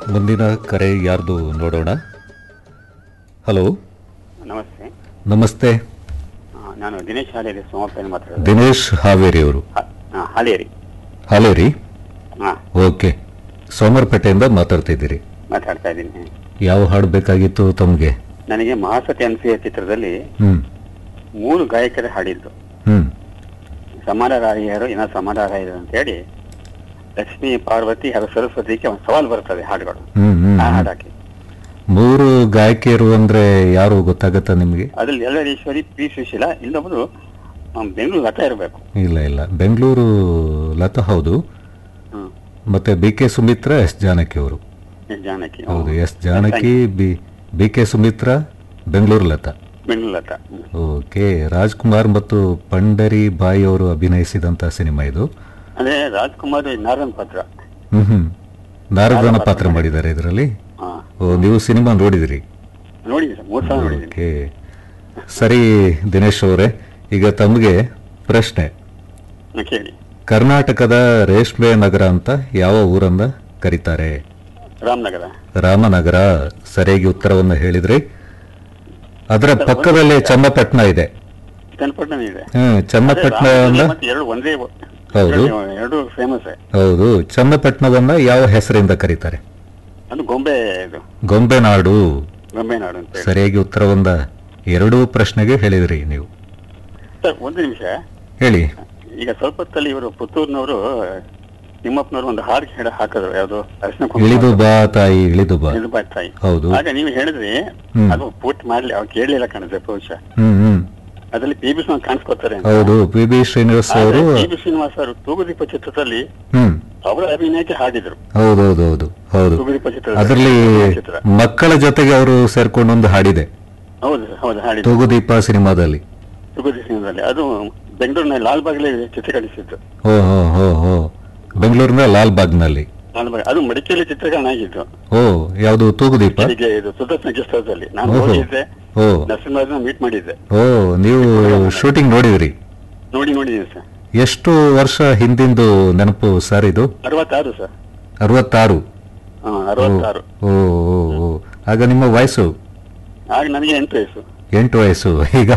ಮುಂದಿನ ಕರೆ ಯಾರ್ದು ನೋಡೋಣ ಹಲೋ ನಮಸ್ತೆ ನಮಸ್ತೆ ಆ, ನಾನು ದಿನೇಶ್ ಹಾಲೇರಿ ಸೋಮಪ್ಪನ ಮಾತಾಡೋದು ದಿನೇಶ್ ಹಾವೇರಿ ಅವರು ಹ- ಆ, ಹಾಲೇರಿ ಹಾಲೇರಿ ಹಾ ಓಕೆ ಸೋಮರ್ಪೇಟೆಯಿಂದ ಮಾತಾಡ್ತಿದ್ದೀರಿ ಮಾತಾಡ್ತಾ ಇದ್ದೀನಿ ಯಾವ ಹಾಡು ಬೇಕಾಗಿತ್ತು ತಮಗೆ ನನಗೆ ಮಹಾಸತಿ ಅನ್ಸೆಯ ಚಿತ್ರದಲ್ಲಿ ಹ್ಮ್ ಮೂರು ಗಾಯಕರ ಹಾಡಿದ್ದು ಹ್ಮ್ ಸಮಾನರಾಯರು ಇನ್ನ ಸಮಾನರಾಯರು ಅಂತ ಹೇಳಿ ಲಕ್ಷ್ಮೀ ಪಾರ್ವತಿ ಹಾಗೂ ಸರಸ್ವತಿಗೆ ಒಂದು ಸವಾಲು ಬರ್ತದೆ ಹಾಡುಗಳು ಹ್ಮ್ ಹ್ಮ್ ಆ ಹ್ಮ್. ಹಾಡಾಕಿ ಮೂರು ಗಾಯಕಿಯರು ಅಂದ್ರೆ ಯಾರು ಗೊತ್ತಾಗತ್ತಾ ನಿಮಗೆ ಅದ್ರಲ್ಲಿ ಎಲ್ಲರೇಶ್ವರಿ ಪಿ ಸುಶೀಲ ಇಲ್ಲೊಬ್ರು ಆ, ಬೆಂಗಳೂರು ಲತಾ ಇರಬೇಕು ಇಲ್ಲ ಇಲ್ಲ ಬೆಂಗಳೂರು ಲತಾ ಹೌದು ಹ್ಮ್ ಮತ್ತೆ B K Sumitra S Janaki ಅವರು ಎಸ್ ಜಾನಕಿ ಹೌದು S Janaki B B K Sumitra Bengaluru Latha Bengaluru Latha ಹ್ಮ್. ಓಕೆ ರಾಜ್ಕುಮಾರ್ ಮತ್ತು ಪಂಡರಿ ಬಾಯಿ ಅವರು ಅಭಿನಯಿಸಿದಂತ ಸಿನಿಮಾ ಇದು ಅಂದ್ರೆ ರಾಜ್ಕುಮಾರ್ ನಾರಾಯಣ್ ಪಾತ್ರ ಹ್ಮ್ ಹ್ಮ್ ನಾರದನ ಪಾತ್ರ ಮಾಡಿದ್ದಾರೆ ಇದರಲ್ಲಿ ಹಾ ಓ ನೀವು ಸಿನಿಮಾ ನೋಡಿದಿರಿ ನೋಡಿದ್ದೀನಿ ಸರ್ ಮೂರು ಸಲ ನೋಡಿದ್ದೀನಿ ಓಕೆ ಸರಿ ದಿನೇಶ್ ಅವರೇ ಈಗ ತಮಗೆ ಪ್ರಶ್ನೆ ಹಾ, ಕೇಳಿ ಕರ್ನಾಟಕದ ರೇಷ್ಮೆ ನಗರ ಅಂತ ಯಾವ ಊರನ್ನ ಕರೀತಾರೆ ರಾಮನಗರ ರಾಮನಗರ ಸರಿಯಾಗಿ ಉತ್ತರವನ್ನು ಹೇಳಿದ್ರಿ ಅದರ ಪಕ್ಕದಲ್ಲಿ ಚನ್ನಪಟ್ಟಣ ಇದೆ ಚನ್ನಪಟ್ಟಣ ಇದೆ ಹ್ಮ್ ಚನ್ನಪಟ್ಟಣ ರಾಮನಗರ ಮತ್ತೆ ಎರಡು ಒಂದೇ ಹೌದು. ಎರಡು- ಎರಡು ಫೇಮಸ್ ಹೌದು ಚನ್ನಪಟ್ಟಣವನ್ನ ಯಾವ ಹೆಸರಿಂದ ಕರೀತಾರೆ ಅದು ಗೊಂಬೆ ಇದು ಗೊಂಬೆನಾಡು ಗೊಂಬೆ ನಾಡು ಅಂತ ಹೇಳಿ ಸರಿಯಾಗಿ ಉತ್ತರವೊಂದ ಎರಡೂ ಪ್ರಶ್ನೆಗೆ ಹೇಳಿದ್ರಿ ನೀವು ಸರ್ ಒಂದು ನಿಮಿಷ ಹೇಳಿ ಈಗ ಸ್ವಲ್ಪ ಹೊತ್ತಲ್ಲಿ ಇವರು ಪುತ್ತೂರಿನವರು ನಿಮ್ಮಪ್ಪನವರು ಒಂದು ಹಾಡು ಹೇಳ ಹಾಕಿದ್ರು ಯಾವುದು ಅರ್ಶನ ಇಳಿದು ಬಾ ತಾಯಿ ಇಳಿದು ಬಾ ಇಳಿದು ಬಾ ತಾಯಿ ಹೌದು ಆಗ ನೀವು ಹೇಳಿದ್ರಿ ಹ್ಮ್. ಅದು ಪೂರ್ತಿ ಮಾಡ್ಲಿ ಅವ್ರು ಕೇಳಲಿಲ್ಲ ಕಾಣುತ್ತೆ ಬಹುಶಃ ಹ್ಮ್ ಹ್ಮ್ ಅದ್ರಲ್ಲಿ ಪಿ ಬಿ ಶ್ರೀನಿವಾಸ್ ಕಾಣಿಸ್ಕೊತಾರೆ ಅಂತ. ಹೌದು ಪಿ ಬಿ ಶ್ರೀನಿವಾಸ್ ಆದ್ರೆ ಅವರು ಪಿ ಬಿ ಶ್ರೀನಿವಾಸ್ ಅವರು ತೂಗುದೀಪ ಚಿತ್ರದಲ್ಲಿ ಹ್ಮ್ ಅವರ ಅಭಿನಯಕ್ಕೆ ಹಾಡಿದ್ರು ಹೌದೌದು ಹೌದು ಹೌದು ತೂಗುದೀಪ ಚಿತ್ರ ಅದರಲ್ಲಿ ಚಿತ್ರ ಮಕ್ಕಳ ಜೊತೆಗೆ ಅವರು ಸೇರ್ಕೊಂಡು ಒಂದು ಹಾಡಿದೆ ಹೌದು ಹೌದು ಹಾಡಿದ್ರು ತೂಗುದೀಪ ಸಿನಿಮಾದಲ್ಲಿ ತೂಗುದೀಪ ಸಿನಿಮಾದಲ್ಲಿ ಅದು ಬೆಂಗಳೂರಿನ ಲಾಲ್ಬಾಗ್ಲಿ ಚಿತ್ರೀಕರಿಸಿದ್ದು ಹೋ ಹೋ ಹೋ ಹೋ ಬೆಂಗಳೂರಿನ ಲಾಲ್ ಬಾಗ್ನಲ್ಲಿ ಲಾಲ್ಬಾಗ್ ಅದು ಮಡಿಕೇರಿ ಚಿತ್ರೀಕರಣ ಆಗಿದ್ದು ಓ ಯಾವುದು ತೂಗುದೀಪ ಬೆಳಿಗ್ಗೆ ಇದು ಸುದರ್ಶನ ಗೆಸ್ಟ್ ಹೌಸ್ ಅಲ್ಲಿ ನಾನು ಓಹೋ. ಹೋಗಿದ್ದೆ ಓ ನರಸಿಂಹರಾಜನ ಮೀಟ್ ಮಾಡಿದ್ದೆ ಓ ನೀವು ಶೂಟಿಂಗ್ ನೋಡಿದ್ರಿ ನೋಡಿ ನೋಡಿದ್ದೀನಿ ಸರ್ ಎಷ್ಟು ವರ್ಷ ಹಿಂದಿಂದು ನೆನಪು ಸರ್ ಇದು ಅರವತ್ತಾರು ಸರ್ ಅರವತ್ತಾರು ಹಾ ಅರವತ್ತಾರು ಓ ಓ ಓ ಆಗ ನಿಮ್ಮ ವಯಸ್ಸು ಆಗ ನನಗೆ ಎಂಟು ವಯಸ್ಸು ಎಂಟು ವಯಸ್ಸು ಈಗ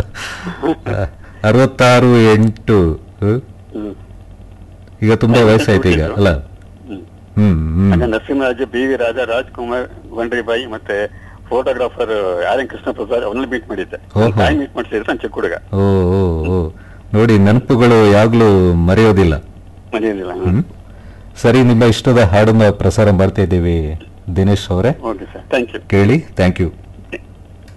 ಅರವತ್ತಾರು ಎಂಟು ಹ್ಮ್? ಹ್ಮ್ ಈಗ ತುಂಬಾ ವಯಸ್ಸಾಯ್ತು ಈಗ ಅಲ್ಲ ಹ್ಮ್. ಹ್ಮ್ ಹ್ಮ್ ಆಗ ನರಸಿಂಹರಾಜ ಬಿ ವಿ ರಾಜ ರಾಜ್ಕುಮಾರ್ ಗೊಂಡ್ರಿಬಾಯಿ ಮತ್ತೆ photographer R N Krishna Prasad ಅವನ್ನೆಲ್ಲ ಮೀಟ್ ಮಾಡಿದ್ದೆ ಓಹೋ. ತಾಯಿ ಮೀಟ್ ಮಾಡಿಸಿದ್ರೆ ನಾನು ಚಿಕ್ಕ ಹುಡುಗ ಓ ಓ ಓ ನೋಡಿ ನೆನಪುಗಳು ಯಾಗ್ಲೂ ಮರೆಯೋದಿಲ್ಲ ಮನೆಯಲ್ಲಿಲ್ಲ ಹ್ಮ್ ಸರಿ ನಿಮ್ಮ ಇಷ್ಟದ ಹಾಡನ್ನ ಪ್ರಸಾರ ಮಾಡ್ತಾ ಇದ್ದೀವಿ ದಿನೇಶ್ ಅವರೇ ಓಕೆ ಸರ್ ಥ್ಯಾಂಕ್ ಯು ಕೇಳಿ ಥ್ಯಾಂಕ್ ಯು